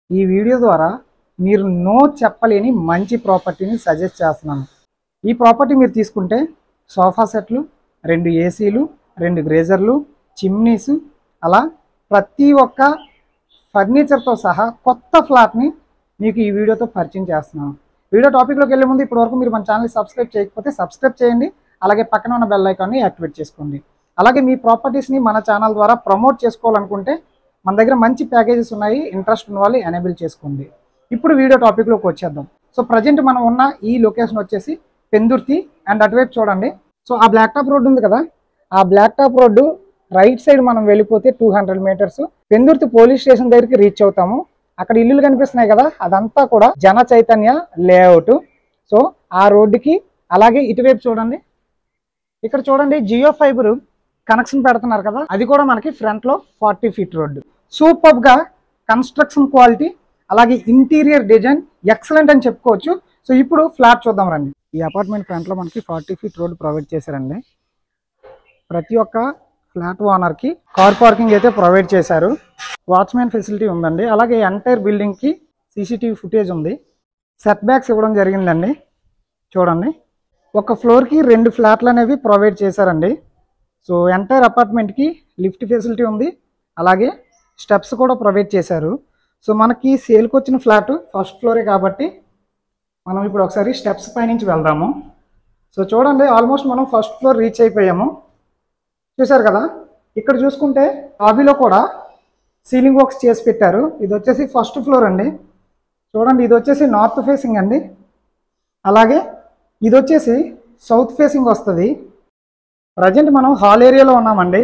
ఈ వీడియో ద్వారా మీరు నో చెప్పలేని మంచి ప్రాపర్టీని సజెస్ట్ చేస్తున్నాను ఈ ప్రాపర్టీ మీరు తీసుకుంటే సోఫా సెట్లు రెండు ఏసీలు రెండు గ్రేజర్లు చిమ్నీస్ అలా ప్రతి ఒక్క ఫర్నిచర్తో సహా కొత్త ఫ్లాట్ని మీకు ఈ వీడియోతో పరిచయం చేస్తున్నాను వీడియో టాపిక్లోకి వెళ్ళే ముందు ఇప్పటివరకు మీరు మన ఛానల్ సబ్స్క్రైబ్ చేయకపోతే సబ్స్క్రైబ్ చేయండి అలాగే పక్కన ఉన్న బెల్ ఐకాన్ని యాక్టివేట్ చేసుకోండి అలాగే మీ ప్రాపర్టీస్ని మన ఛానల్ ద్వారా ప్రమోట్ చేసుకోవాలనుకుంటే మన దగ్గర మంచి ప్యాకేజెస్ ఉన్నాయి ఇంట్రెస్ట్ ఉన్న వాళ్ళు ఎనేబుల్ చేసుకోండి ఇప్పుడు వీడియో టాపిక్లోకి వచ్చేద్దాం సో ప్రజెంట్ మనం ఉన్న ఈ లొకేషన్ వచ్చేసి పెందుర్తి అండ్ అటువైపు చూడండి సో ఆ బ్లాక్ టాప్ రోడ్డు ఉంది కదా ఆ black top road right side మనం వెళ్ళిపోతే two hundred metres Pendurthi police station దగ్గరికి రీచ్ అవుతాము అక్కడ ఇల్లులు కనిపిస్తున్నాయి కదా అదంతా కూడా జన చైతన్య లేఅవుట్ సో ఆ రోడ్డుకి అలాగే ఇటువైపు చూడండి ఇక్కడ చూడండి జియో ఫైబర్ కనెక్షన్ పెడుతున్నారు కదా అది కూడా మనకి ఫ్రంట్ లో ఫార్టీ ఫీట్ రోడ్డు సూపర్ గా కన్స్ట్రక్షన్ క్వాలిటీ అలాగే ఇంటీరియర్ డిజైన్ ఎక్సలెంట్ అని చెప్పుకోవచ్చు సో ఇప్పుడు ఫ్లాట్ చూద్దాం రండి ఈ అపార్ట్మెంట్ ఫ్రంట్ లో మనకి ఫార్టీ ఫీట్ రోడ్ ప్రొవైడ్ చేశారండి ప్రతి ఒక్క ఫ్లాట్ ఓనర్ కి కార్ పార్కింగ్ అయితే ప్రొవైడ్ చేశారు వాచ్మెన్ ఫెసిలిటీ ఉందండి అలాగే ఎంటైర్ బిల్డింగ్ కి సీసీటీవీ ఫుటేజ్ ఉంది సెట్ బ్యాక్స్ ఇవ్వడం జరిగిందండి చూడండి ఒక ఫ్లోర్కి రెండు ఫ్లాట్లు అనేవి ప్రొవైడ్ చేశారండి సో ఎంటైర్ అపార్ట్మెంట్కి లిఫ్ట్ ఫెసిలిటీ ఉంది అలాగే స్టెప్స్ కూడా ప్రొవైడ్ చేశారు సో మనకి సేల్కి వచ్చిన ఫ్లాట్ ఫస్ట్ ఫ్లోరే కాబట్టి మనం ఇప్పుడు ఒకసారి స్టెప్స్ పైనుంచి వెళ్దాము సో చూడండి ఆల్మోస్ట్ మనం ఫస్ట్ ఫ్లోర్ రీచ్ అయిపోయాము చూసారు కదా ఇక్కడ చూసుకుంటే లాబీలో కూడా సీలింగ్ వర్క్స్ చేసి పెట్టారు ఇది వచ్చేసి ఫస్ట్ ఫ్లోర్ అండి చూడండి ఇది వచ్చేసి నార్త్ ఫేసింగ్ అండి అలాగే ఇది వచ్చేసి సౌత్ ఫేసింగ్ వస్తుంది ప్రజెంట్ మనం హాల్ ఏరియాలో ఉన్నామండి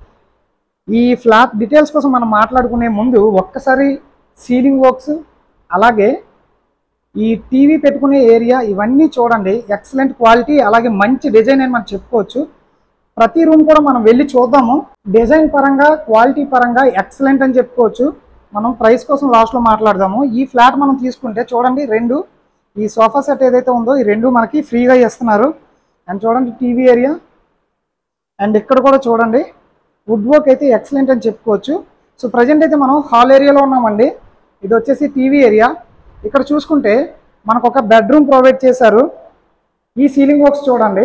ఈ ఫ్లాట్ డీటెయిల్స్ కోసం మనం మాట్లాడుకునే ముందు ఒక్కసారి సీలింగ్ వర్క్స్ అలాగే ఈ టీవీ పెట్టుకునే ఏరియా ఇవన్నీ చూడండి ఎక్సలెంట్ క్వాలిటీ అలాగే మంచి డిజైన్ అని మనం చెప్పుకోవచ్చు ప్రతి రూమ్ కూడా మనం వెళ్ళి చూద్దాము డిజైన్ పరంగా క్వాలిటీ పరంగా ఎక్సలెంట్ అని చెప్పుకోవచ్చు మనం ప్రైస్ కోసం లాస్ట్లో మాట్లాడదాము ఈ ఫ్లాట్ మనం తీసుకుంటే చూడండి రెండు ఈ సోఫా సెట్ ఏదైతే ఉందో ఈ రెండు మనకి ఫ్రీగా ఇస్తున్నారు అండ్ చూడండి టీవీ ఏరియా అండ్ ఇక్కడ కూడా చూడండి వుడ్ వర్క్ అయితే ఎక్సలెంట్ అని చెప్పుకోవచ్చు సో ప్రజెంట్ అయితే మనం హాల్ ఏరియాలో ఉన్నామండి ఇది వచ్చేసి టీవీ ఏరియా ఇక్కడ చూసుకుంటే మనకు ఒక బెడ్రూమ్ ప్రొవైడ్ చేశారు ఈ సీలింగ్ వర్క్స్ చూడండి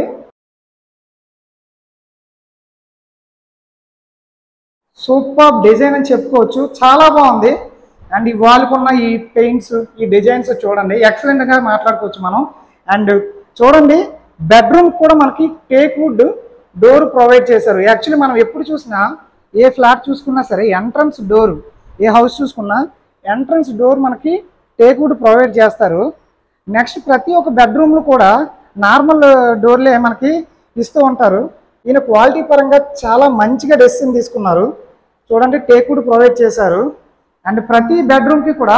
సూపర్ డిజైన్ అని చెప్పుకోవచ్చు చాలా బాగుంది అండ్ ఈ వాల్కున్న ఈ పెయింట్స్ ఈ డిజైన్స్ చూడండి ఎక్సలెంట్గా మాట్లాడుకోవచ్చు మనం అండ్ చూడండి బెడ్రూమ్ కూడా మనకి టేక్ వుడ్ డోర్ ప్రొవైడ్ చేశారు యాక్చువల్లీ మనం ఎప్పుడు చూసినా ఏ ఫ్లాట్ చూసుకున్నా సరే ఎంట్రన్స్ డోర్ ఏ హౌస్ చూసుకున్నా ఎంట్రన్స్ డోర్ మనకి టేక్ వుడ్ ప్రొవైడ్ చేస్తారు నెక్స్ట్ ప్రతి ఒక్క బెడ్రూమ్లో కూడా నార్మల్ డోర్లే మనకి ఇస్తూ ఉంటారు ఈయన క్వాలిటీ పరంగా చాలా మంచిగా డెసిషన్ తీసుకున్నారు చూడండి టేక్ వుడ్ ప్రొవైడ్ చేశారు అండ్ ప్రతి బెడ్రూమ్కి కూడా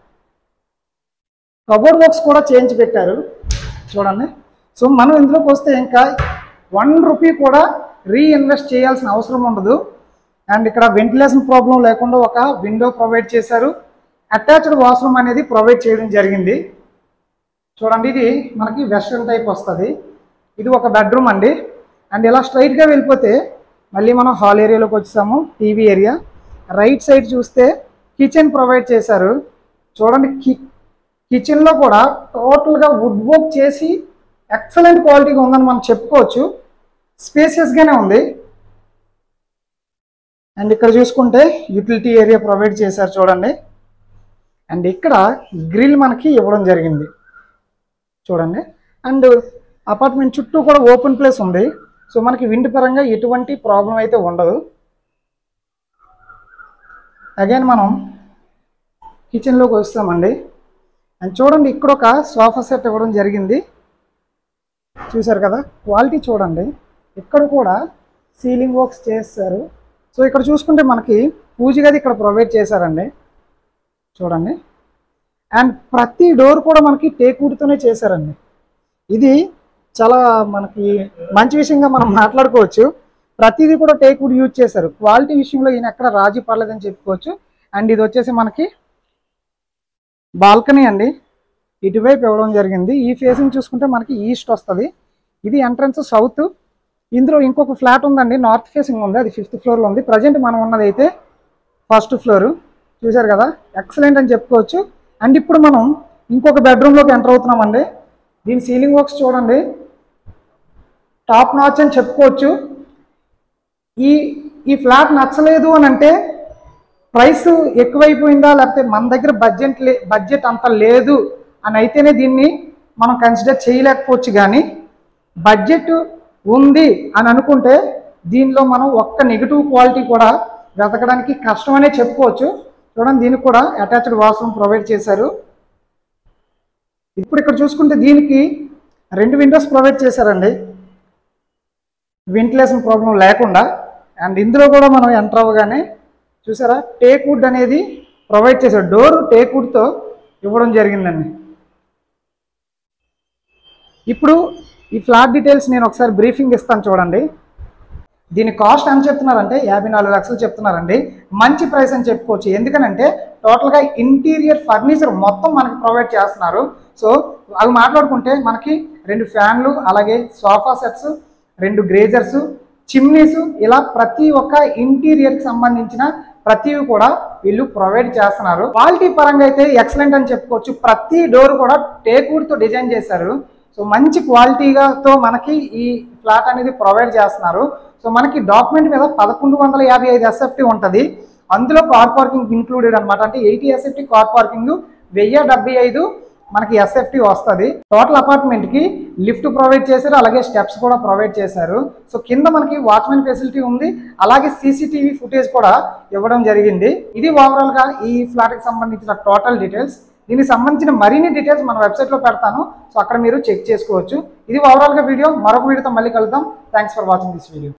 కబోర్డ్ వర్క్స్ కూడా చేయించి పెట్టారు చూడండి సో మనం ఇందులోకి వస్తే ఇంకా వన్ రూపీ కూడా రీఇన్వెస్ట్ చేయాల్సిన అవసరం ఉండదు అండ్ ఇక్కడ వెంటిలేషన్ ప్రాబ్లం లేకుండా ఒక విండో ప్రొవైడ్ చేశారు అటాచ్డ్ వాష్రూమ్ అనేది ప్రొవైడ్ చేయడం జరిగింది చూడండి ఇది మనకి వెస్ట్రన్ టైప్ వస్తుంది ఇది ఒక బెడ్రూమ్ అండి అండ్ ఇలా స్ట్రైట్గా వెళ్ళిపోతే మళ్ళీ మనం హాల్ ఏరియాలోకి వచ్చాము టీవీ ఏరియా రైట్ సైడ్ చూస్తే కిచెన్ ప్రొవైడ్ చేశారు చూడండి కి కిచెన్లో కూడా టోటల్గా వుడ్ వర్క్ చేసి ఎక్సలెంట్ క్వాలిటీగా ఉందని మనం చెప్పుకోవచ్చు స్పేసియస్గానే ఉంది అండ్ ఇక్కడ చూసుకుంటే యూటిలిటీ ఏరియా ప్రొవైడ్ చేశారు చూడండి అండ్ ఇక్కడ గ్రిల్ మనకి ఇవ్వడం జరిగింది చూడండి అండ్ అపార్ట్మెంట్ చుట్టూ కూడా ఓపెన్ ప్లేస్ ఉంది సో మనకి విండ్ పరంగా ఎటువంటి ప్రాబ్లం అయితే ఉండదు అగైన్ మనం కిచెన్లోకి వస్తామండి అండ్ చూడండి ఇక్కడ ఒక సోఫా సెట్ ఇవ్వడం జరిగింది చూసారు కదా క్వాలిటీ చూడండి ఇక్కడ కూడా సీలింగ్ వర్క్స్ చేస్తారు సో ఇక్కడ చూసుకుంటే మనకి పూజ గది ఇక్కడ ప్రొవైడ్ చేశారండి చూడండి అండ్ ప్రతి డోర్ కూడా మనకి టేక్వుడ్తోనే చేశారండి ఇది చాలా మనకి మంచి విషయంగా మనం మాట్లాడుకోవచ్చు ప్రతిదీ కూడా టేక్వుడ్ యూజ్ చేశారు క్వాలిటీ విషయంలో ఈయన ఎక్కడ రాజీ పడలేదని చెప్పుకోవచ్చు అండ్ ఇది వచ్చేసి మనకి బాల్కనీ అండి ఇటువైపు ఇవ్వడం జరిగింది ఈ ఫేసింగ్ చూసుకుంటే మనకి ఈస్ట్ వస్తుంది ఇది ఎంట్రన్స్ సౌత్ ఇందులో ఇంకొక ఫ్లాట్ ఉందండి నార్త్ ఫేసింగ్ ఉంది అది ఫిఫ్త్ ఫ్లోర్లో ఉంది ప్రజెంట్ మనం ఉన్నది అయితే ఫస్ట్ ఫ్లోరు చూశారు కదా ఎక్సలెంట్ అని చెప్పుకోవచ్చు అండ్ ఇప్పుడు మనం ఇంకొక బెడ్రూమ్లోకి ఎంటర్ అవుతున్నామండి దీని సీలింగ్ వర్క్స్ చూడండి టాప్ నాచ్ అని చెప్పుకోవచ్చు ఈ ఈ ఫ్లాట్ నచ్చలేదు అని అంటే ప్రైస్ ఎక్కువైపోయిందా లేకపోతే మన దగ్గర బడ్జెట్ లే బడ్జెట్ అంత లేదు అని అయితేనే దీన్ని మనం కన్సిడర్ చేయలేకపోవచ్చు కానీ బడ్జెట్ ఉంది అని అనుకుంటే దీనిలో మనం ఒక్క నెగిటివ్ క్వాలిటీ కూడా వెతకడానికి కష్టమనే చెప్పుకోవచ్చు చూడండి దీనికి కూడా అటాచ్డ్ వాష్రూమ్ ప్రొవైడ్ చేశారు ఇప్పుడు ఇక్కడ చూసుకుంటే దీనికి రెండు విండోస్ ప్రొవైడ్ చేశారండి వెంటిలేషన్ ప్రాబ్లం లేకుండా అండ్ ఇందులో కూడా మనం ఎంటర్ అవ్వగానే చూసారా టేక్ వుడ్ అనేది ప్రొవైడ్ చేశారు డోర్ టేక్ వుడ్తో ఇవ్వడం జరిగిందండి ఇప్పుడు ఈ ఫ్లాట్ డీటెయిల్స్ నేను ఒకసారి బ్రీఫింగ్ ఇస్తాను చూడండి దీని కాస్ట్ ఎంత చెప్తున్నారంటే యాభై నాలుగు లక్షలు చెప్తున్నారండి మంచి ప్రైస్ అని చెప్పుకోవచ్చు ఎందుకనంటే టోటల్గా ఇంటీరియర్ ఫర్నిచర్ మొత్తం మనకి ప్రొవైడ్ చేస్తున్నారు సో అవి మాట్లాడుకుంటే మనకి రెండు ఫ్యాన్లు అలాగే సోఫా సెట్స్ రెండు గ్రేజర్స్ చిమ్నీస్ ఇలా ప్రతి ఒక్క ఇంటీరియర్కి సంబంధించిన ప్రతివి కూడా వీళ్ళు ప్రొవైడ్ చేస్తున్నారు క్వాలిటీ పరంగా అయితే ఎక్సలెంట్ అని చెప్పుకోవచ్చు ప్రతి డోర్ కూడా టేక్వుడ్తో డిజైన్ చేశారు సో మంచి క్వాలిటీగా తో మనకి ఈ ఫ్లాట్ అనేది ప్రొవైడ్ చేస్తున్నారు సో మనకి డాక్యుమెంట్ మీద పదకొండు వందల యాభై ఐదు ఎస్ఎఫ్టీ ఉంటుంది అందులో కార్ పార్కింగ్ ఇంక్లూడెడ్ అనమాట అంటే ఎయిటీ ఎస్ఎఫ్టీ కార్ పార్కింగ్ వెయ్యి డెబ్బై ఐదు మనకి ఎస్ఎఫ్టీ వస్తుంది టోటల్ అపార్ట్మెంట్ కి లిఫ్ట్ ప్రొవైడ్ చేశారు అలాగే స్టెప్స్ కూడా ప్రొవైడ్ చేశారు సో కింద మనకి వాచ్మెన్ ఫెసిలిటీ ఉంది అలాగే సీసీటీవీ ఫుటేజ్ కూడా ఇవ్వడం జరిగింది ఇది ఓవరాల్ గా ఈ ఫ్లాట్ కి సంబంధించిన టోటల్ డీటెయిల్స్ దీనికి సంబంధించిన మరిన్ని డీటెయిల్స్ మన వెబ్సైట్ లో పెడతాను సో అక్కడ మీరు చెక్ చేసుకోవచ్చు ఇది ఓవరాల్ గా వీడియో మరొక వీడియోతో మళ్ళీ కలుద్దాం thanks for watching this video